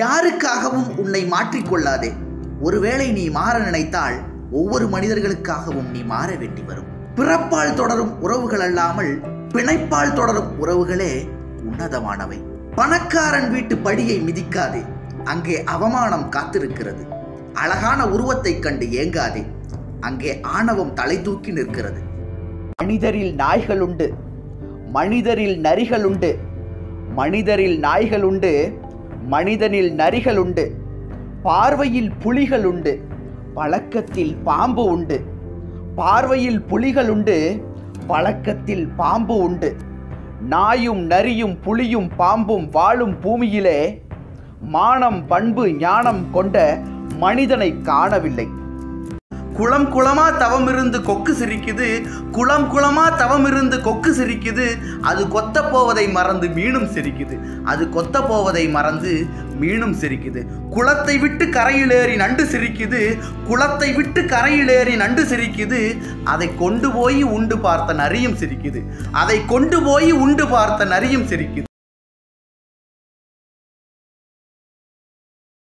யாருக்காகவும் உன்னை மாற்றிக்கொள்ளாதே ஒருவேளை நீ மாற நினைத்தால் ஒவ்வொரு மனிதர்களுக்காகவும் நீ மாற வேண்டி வரும் பிறப்பால் தொடரும் உறவுகள் அல்லாமல் பிணைப்பால் தொடரும் உறவுகளே உன்னதமானவை பணக்காரன் வீட்டு படியை மிதிக்காதே அங்கே அவமானம் காத்திருக்கிறது அழகான உருவத்தைக் கண்டு ஏங்காதே அங்கே ஆணவம் தலை தூக்கி நிற்கிறது மனிதரில் நாய்கள் உண்டு மனிதரில் நரிகள் உண்டு மனிதரில் நாய்கள் உண்டு மனிதனில் நரிகள் உண்டு பார்வையில் புலிகள் உண்டு பழக்கத்தில் பாம்பு உண்டு பார்வையில் புலிகள் உண்டு பழக்கத்தில் பாம்பு உண்டு நாயும் நரியும் புலியும் பாம்பும் வாழும் பூமியிலே மானம் பண்பு ஞானம் கொண்ட மனிதனை காணவில்லை குளம் குளமா தவம் இருந்து கொக்கு சிரிக்குது குளம் குளமா தவம் இருந்து கொக்கு சிரிக்குது அது கொத்த போவதை மறந்து மீனும் சிரிக்குது அது கொத்த போவதை மறந்து மீனும் சிரிக்குது குளத்தை விட்டு கரையிலேறி நண்டு சிரிக்குது குளத்தை விட்டு கரையிலேறி நண்டு சிரிக்குது அதை கொண்டு போய் உண்டு பார்த்த நரியும் சிரிக்குது அதை கொண்டு போய் உண்டு பார்த்த நரியும் சிரிக்குது